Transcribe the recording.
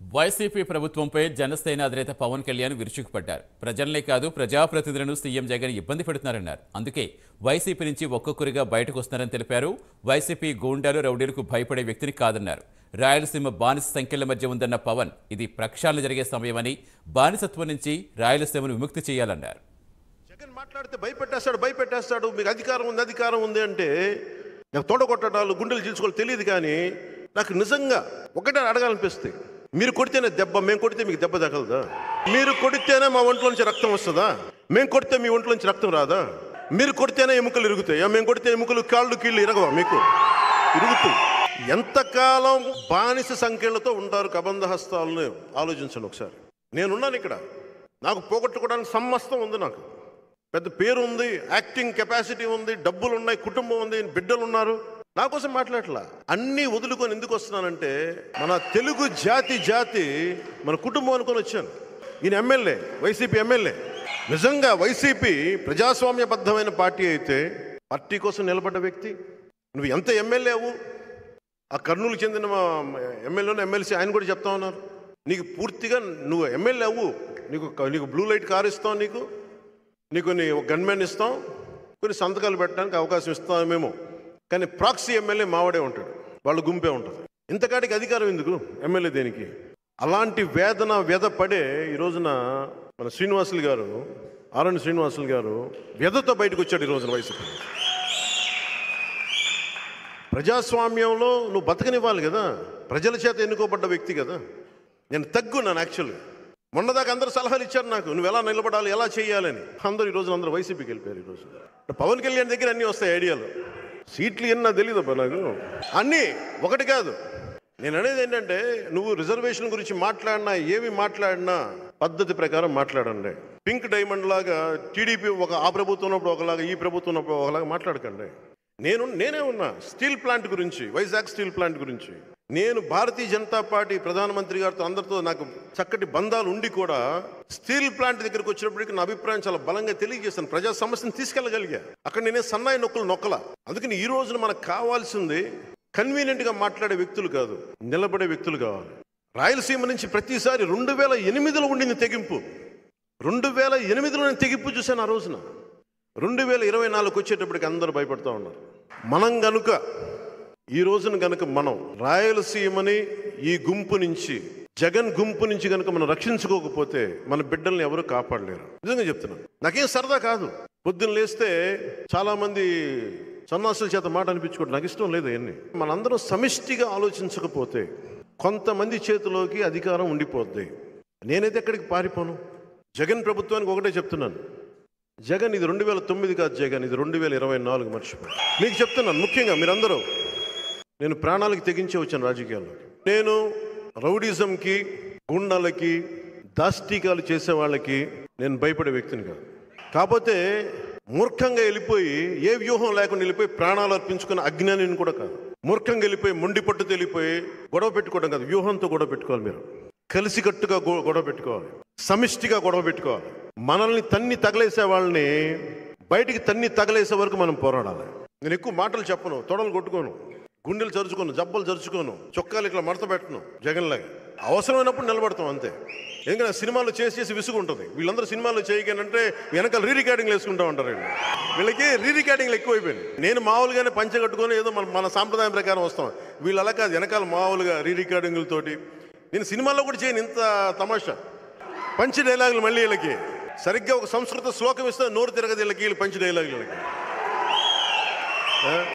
YCP ప్రభుత్వంపై జనసేన అధినేత పవన్ కళ్యాణ్ విరుచుకుపడ్డారు ప్రజలనే కాదు ప్రజాప్రతినిధులను సీఎం జగన్ ఇబ్బంది పెడుతున్నారన్నారు అందుకే వైసీపీ నుంచి ఒక్కొక్కరిగా బయటకు వస్తున్నారని తెలిపారు వైసీపీ గూండాలు రౌడీలకు భయపడే వ్యక్తిని కాదన్నారు రాయలసీమ బానిస సంఖ్యల మధ్య ఉందన్న పవన్ ఇది ప్రక్షాళన జరిగే సమయమని బానిసత్వం నుంచి రాయలసీమను విముక్తి చేయాలన్నారు జగన్ మాట్లాడితే భయపెట్టేస్తాడు భయపెట్టేస్తాడు మీకు అధికారం ఉంది అధికారం ఉంది అంటే నాకు తోడగొట్టడాలు గుండెలు చీల్చుకోవాలి తెలియదు కానీ నాకు నిజంగా ఒకటే అడగాలనిపిస్తుంది మీరు కొడితేనే దెబ్బ మేము కొడితే మీకు దెబ్బ తగలదా మీరు కొడితేనే మా ఒంట్లోంచి రక్తం వస్తుందా మేము కొడితే మీ ఒంట్లోంచి రక్తం రాదా మీరు కొడితేనే ఎముకలు ఇరుగుతాయా మేము కొడితే ఎముకలు కాళ్ళు కీళ్ళు ఇరగవా మీకు ఇరుగుతాయి ఎంతకాలం బానిస సంఖ్యలతో ఉంటారు కబంధ హస్తాలను ఆలోచించండి ఒకసారి నేనున్నాను ఇక్కడ నాకు పోగొట్టుకోవడానికి సమ్మస్తం ఉంది నాకు పెద్ద పేరు ఉంది యాక్టింగ్ కెపాసిటీ ఉంది డబ్బులు ఉన్నాయి కుటుంబం ఉంది బిడ్డలు ఉన్నారు నా కోసం మాట్లాడట్లా అన్నీ వదులుకొని ఎందుకు వస్తున్నానంటే మన తెలుగు జాతి జాతి మన కుటుంబం అనుకొని వచ్చాను ఈయన ఎమ్మెల్యే వైసీపీ ఎమ్మెల్యే నిజంగా వైసీపీ ప్రజాస్వామ్యబద్ధమైన పార్టీ అయితే పార్టీ కోసం నిలబడ్డ వ్యక్తి నువ్వు ఎంత ఎమ్మెల్యేవు ఆ కర్నూలు చెందిన మా ఎమ్మెల్యేను ఎమ్మెల్సీ ఆయన కూడా చెప్తా ఉన్నారు నీకు పూర్తిగా నువ్వు ఎమ్మెల్యే అవ్వు నీకు నీకు బ్లూ లైట్ కార్ ఇస్తాం నీకు నీకు కొన్ని గన్మెన్ ఇస్తాం కొన్ని సంతకాలు పెట్టడానికి అవకాశం ఇస్తామేమో కానీ ప్రాక్సీ ఎమ్మెల్యే మావాడే ఉంటాడు వాళ్ళ గుంపే ఉంటుంది ఇంతకాడికి అధికారం ఎందుకు ఎమ్మెల్యే దేనికి అలాంటి వేదన వ్యధ పడే ఈ రోజున మన శ్రీనివాసులు గారు ఆరణి శ్రీనివాసులు గారు వ్యధతో బయటకు వచ్చాడు ఈ రోజున వైసీపీ ప్రజాస్వామ్యంలో నువ్వు బతకనివ్వాలి కదా ప్రజల చేత ఎన్నుకోబడ్డ వ్యక్తి కదా నేను తగ్గున్నాను యాక్చువల్గా మొన్నదాకా అందరూ సలహాలు ఇచ్చారు నాకు నువ్వు ఎలా నిలబడాలి ఎలా చేయాలని అందరూ ఈ రోజు అందరూ వైసీపీకి వెళ్ళిపోయారు ఈరోజు పవన్ కళ్యాణ్ దగ్గర అన్నీ వస్తాయి ఐడియాలు సీట్లు ఎన్నా తెలియదు అబ్బా నాకు అన్నీ ఒకటి కాదు నేను అనేది ఏంటంటే నువ్వు రిజర్వేషన్ గురించి మాట్లాడినా ఏమి మాట్లాడినా పద్ధతి ప్రకారం మాట్లాడండి పింక్ డైమండ్ లాగా టీడీపీ ఒక ఆ ప్రభుత్వం ఉన్నప్పుడు ఒకలాగా ఈ ప్రభుత్వం ఉన్నప్పుడు ఒకలాగా మాట్లాడకండి నేను నేనే ఉన్నా స్టీల్ ప్లాంట్ గురించి వైజాగ్ స్టీల్ ప్లాంట్ గురించి నేను భారతీయ జనతా పార్టీ ప్రధానమంత్రి గారితో అందరితో నాకు చక్కటి బంధాలు ఉండి కూడా స్టీల్ ప్లాంట్ దగ్గరికి వచ్చినప్పటికీ నా అభిప్రాయం చాలా బలంగా తెలియజేస్తాను ప్రజా సమస్యను తీసుకెళ్ళగలిగా అక్కడ నేనే సన్నాయి నొక్కులు నొక్కల అందుకని ఈ రోజున మనకు కావాల్సింది కన్వీనియంట్ గా మాట్లాడే వ్యక్తులు కాదు నిలబడే వ్యక్తులు కావాలి రాయలసీమ నుంచి ప్రతిసారి రెండు వేల ఎనిమిదిలో ఉండింది తెగింపు రెండు వేల ఎనిమిదిలో నేను తెగింపు చూశాను ఆ రోజున రెండు వేల ఇరవై నాలుగు వచ్చేటప్పటికి అందరూ భయపడుతూ ఉన్నారు మనం గనుక ఈ రోజున గనుక మనం రాయలసీమని ఈ గుంపు నుంచి జగన్ గుంపు నుంచి గనుక మనం రక్షించుకోకపోతే మన బిడ్డల్ని ఎవరు కాపాడలేరు నిజంగా చెప్తున్నాను నాకేం సరదా కాదు పొద్దున్న లేస్తే చాలా మంది సన్నాసుల చేత మాట అనిపించుకోవడం నాకు ఇష్టం లేదు అవన్నీ మనందరం సమిష్టిగా ఆలోచించకపోతే కొంతమంది చేతిలోకి అధికారం ఉండిపోద్ది నేనైతే ఎక్కడికి పారిపోను జగన్ ప్రభుత్వానికి ఒకటే చెప్తున్నాను జగన్ ఇది రెండు వేల తొమ్మిది కాదు జగన్ ఇది రెండు వేల ఇరవై నాలుగు మర్చిపో మీకు చెప్తున్నాను ముఖ్యంగా మీరందరూ నేను ప్రాణాలకు తెగించే వచ్చాను రాజకీయాల్లోకి నేను రౌడిజంకి గుండాలకి దాష్టీకాలు చేసే వాళ్ళకి నేను భయపడే వ్యక్తిని కాదు కాకపోతే మూర్ఖంగా వెళ్ళిపోయి ఏ వ్యూహం లేకుండా వెళ్ళిపోయి ప్రాణాలు అర్పించుకున్న అజ్ఞానిని కూడా కాదు మూర్ఖంగా వెళ్ళిపోయి మొండి పట్టుతో వెళ్ళిపోయి గొడవ పెట్టుకోవడం కాదు వ్యూహంతో గొడవ పెట్టుకోవాలి మీరు కలిసికట్టుగా గొ- గొడవ పెట్టుకోవాలి సమిష్టిగా గొడవ పెట్టుకోవాలి మనల్ని తన్ని తగలేసే వాళ్ళని బయటికి తన్ని తగలేసే వరకు మనం పోరాడాలి నేను ఎక్కువ మాటలు చెప్పను తొడలు కొట్టుకోను గుండెలు చరుచుకోను జబ్బలు చరుచుకోను చొక్కాలు ఇట్లా మడత పెట్టను జగన్లాగా అవసరమైనప్పుడు నిలబడతాం అంతే ఎందుకంటే సినిమాలు చేసి చేసి విసుగు ఉంటుంది వీళ్ళందరూ సినిమాలు చేయగానంటే వెనకాల రీ రికార్డింగ్లు వేసుకుంటా ఉంటారు వీళ్ళు. వీళ్ళకి రీ రికార్డింగ్లు ఎక్కువైపోయినాయి నేను మామూలుగానే పంచ కట్టుకొని ఏదో మన మన సాంప్రదాయం ప్రకారం వస్తాం వీళ్ళు అలా కాదు వెనకాల మామూలుగా రీ రికార్డింగ్లతోటి నేను సినిమాల్లో కూడా చేయను ఇంత తమాషా పంచి డైలాగులు మళ్ళీ వీళ్ళకి సరిగ్గా ఒక సంస్కృత శ్లోకం ఇస్తే నోరు తిరగదు వీళ్ళకి వీళ్ళు పంచి డైలాగులు వీళ్ళకి ఆ?